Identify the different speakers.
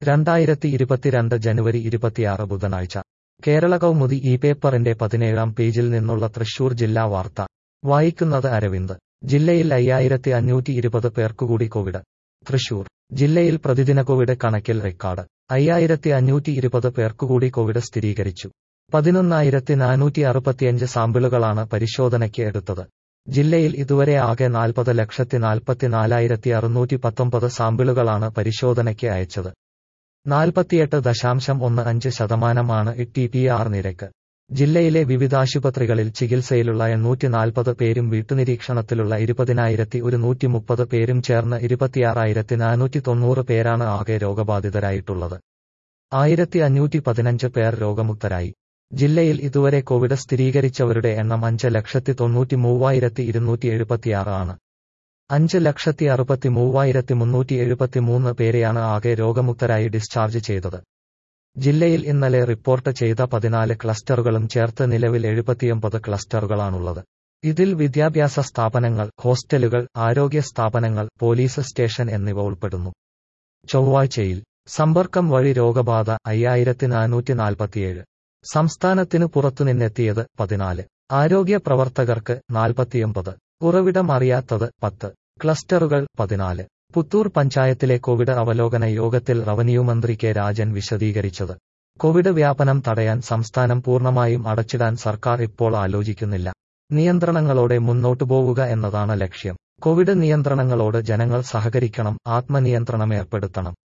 Speaker 1: രണ്ടായിരത്തി ഇരുപത്തിരണ്ട് ജനുവരി ഇരുപത്തിയാറ് ബുധനാഴ്ച കേരള കൗമുദി ഈ പേപ്പറിന്റെ പതിനേഴാം പേജിൽ നിന്നുള്ള തൃശൂർ ജില്ലാ വാർത്ത വായിക്കുന്നത് അരവിന്ദ് ജില്ലയിൽ അയ്യായിരത്തി അഞ്ഞൂറ്റി ഇരുപത് പേർക്കുകൂടി കോവിഡ് തൃശൂർ ജില്ലയിൽ പ്രതിദിന കോവിഡ് കണക്കിൽ റെക്കോർഡ് അയ്യായിരത്തി അഞ്ഞൂറ്റി ഇരുപത് പേർക്കുകൂടി കോവിഡ് സ്ഥിരീകരിച്ചു പതിനൊന്നായിരത്തി നാനൂറ്റി അറുപത്തിയഞ്ച് സാമ്പിളുകളാണ് പരിശോധനയ്ക്ക് എടുത്തത് ജില്ലയിൽ ഇതുവരെ ആകെ നാൽപ്പത് ലക്ഷത്തി നാൽപ്പത്തിനാലായിരത്തി അറുന്നൂറ്റി പത്തൊമ്പത് സാമ്പിളുകളാണ് പരിശോധനയ്ക്ക് അയച്ചത് നാൽപ്പത്തിയെട്ട് ദശാംശം ഒന്ന് അഞ്ച് ശതമാനമാണ് ടി പി ആർ നിരക്ക് ജില്ലയിലെ വിവിധാശുപത്രികളിൽ ചികിത്സയിലുള്ള എണ്ണൂറ്റി നാൽപ്പത് പേരും വീട്ടുനിരീക്ഷണത്തിലുള്ള ഇരുപതിനായിരത്തി ഒരു നൂറ്റി മുപ്പത് പേരും ചേർന്ന് ഇരുപത്തിയാറായിരത്തി നാനൂറ്റി തൊണ്ണൂറ് പേരാണ് ആകെ രോഗബാധിതരായിട്ടുള്ളത് ആയിരത്തി അഞ്ഞൂറ്റി പതിനഞ്ച് പേർ രോഗമുക്തരായി ജില്ലയിൽ ഇതുവരെ കോവിഡ് സ്ഥിരീകരിച്ചവരുടെ എണ്ണം അഞ്ച് ലക്ഷത്തി തൊണ്ണൂറ്റി മൂവായിരത്തി ഇരുന്നൂറ്റി എഴുപത്തിയാറ് ആണ് അഞ്ച് ലക്ഷത്തി അറുപത്തി മൂവായിരത്തി മുന്നൂറ്റി എഴുപത്തി മൂന്ന് പേരെയാണ് ആകെ രോഗമുക്തരായി ഡിസ്ചാർജ് ചെയ്തത് ജില്ലയിൽ ഇന്നലെ റിപ്പോർട്ട് ചെയ്ത പതിനാല് ക്ലസ്റ്ററുകളും ചേർത്ത് നിലവിൽ എഴുപത്തിയൊമ്പത് ക്ലസ്റ്ററുകളാണുള്ളത് ഇതിൽ വിദ്യാഭ്യാസ സ്ഥാപനങ്ങൾ ഹോസ്റ്റലുകൾ ആരോഗ്യ സ്ഥാപനങ്ങൾ പോലീസ് സ്റ്റേഷൻ എന്നിവ ഉൾപ്പെടുന്നു ചൊവ്വാഴ്ചയിൽ സമ്പർക്കം വഴി രോഗബാധ അയ്യായിരത്തി നാനൂറ്റി നാൽപ്പത്തിയേഴ് സംസ്ഥാനത്തിനു പുറത്തുനിന്നെത്തിയത് പതിനാല് ആരോഗ്യ പ്രവർത്തകർക്ക് നാൽപ്പത്തിയൊമ്പത് ഉറവിടം അറിയാത്തത് പത്ത് ക്ലസ്റ്ററുകൾ പതിനാല് പുത്തൂർ പഞ്ചായത്തിലെ കോവിഡ് അവലോകന യോഗത്തിൽ റവന്യൂ മന്ത്രി കെ രാജൻ വിശദീകരിച്ചത് കോവിഡ് വ്യാപനം തടയാൻ സംസ്ഥാനം പൂർണ്ണമായും അടച്ചിടാൻ സർക്കാർ ഇപ്പോൾ ആലോചിക്കുന്നില്ല നിയന്ത്രണങ്ങളോടെ മുന്നോട്ടു പോവുക എന്നതാണ് ലക്ഷ്യം കോവിഡ് നിയന്ത്രണങ്ങളോട് ജനങ്ങൾ സഹകരിക്കണം ആത്മനിയന്ത്രണം ഏർപ്പെടുത്തണം